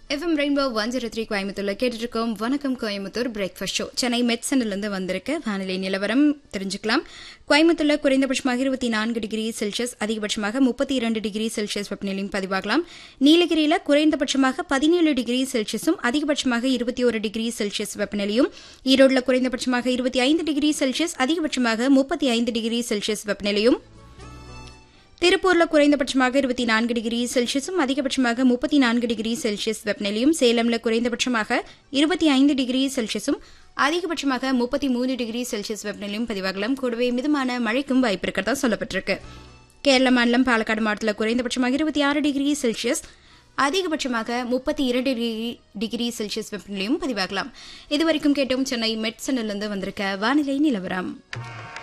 FM rainbow one zero three கோயம்புத்தூர்ல கேட்டுட்டு இருக்கோம் வணக்கம் கோயம்புத்தூர் பிரேக்ஃபாஸ்ட் ஷோ சென்னை மெட்சனிலிருந்து வந்திருக்க வானிலை நிலவரம் தெரிஞ்சுக்கலாம் கோயம்புத்தூர்ல குறைந்தபட்சமாக இருபத்தி நான்கு டிகிரி செல்சியஸ் அதிகபட்சமாக முப்பத்தி இரண்டு டிகிரி செல்சியஸ் வெப்பநிலையும் பதிவாகலாம் நீலகிரியில குறைந்தபட்சமாக பதினேழு டிகிரி செல்சியஸும் அதிகபட்சமாக இருபத்தி ஒரு டிகிரி செல்சியஸ் வெப்பநிலையும் ஈரோடுல குறைந்தபட்சமாக இருபத்தி ஐந்து டிகிரி செல்சியஸ் அதிகபட்சமாக முப்பத்தி ஐந்து டிகிரி செல்சியஸ் வெப்பநிலையும் திருப்பூர்ல குறைந்தபட்சமாக இருபத்தி நான்கு டிகிரி செல்சியஸும் அதிகபட்சமாக முப்பத்தி நான்கு டிகிரி செல்சியஸ் வெப்பநிலையும் சேலம்ல குறைந்தபட்சமாக இருபத்தி ஐந்து டிகிரி செல்சியஸும் அதிகபட்சமாக முப்பத்தி மூன்று டிகிரி செல்சியஸ் வெப்பநிலையும் பதிவாகலாம் கூடவே மிதமான மழைக்கும் வாய்ப்பு இருக்கிறதா சொல்லப்பட்டிருக்கு கேரள மாநிலம் பாலக்காடு மாவட்டத்தில் குறைந்தபட்சமாக இருபத்தி ஆறு டிகிரி செல்சியஸ் அதிகபட்சமாக முப்பத்தி இரண்டு டிகிரி செல்சியஸ் வெப்பநிலையும் பதிவாகலாம் இதுவரைக்கும் கேட்டோம் சென்னை மெட்சனிலிருந்து வந்திருக்க வானிலை நிலவரம்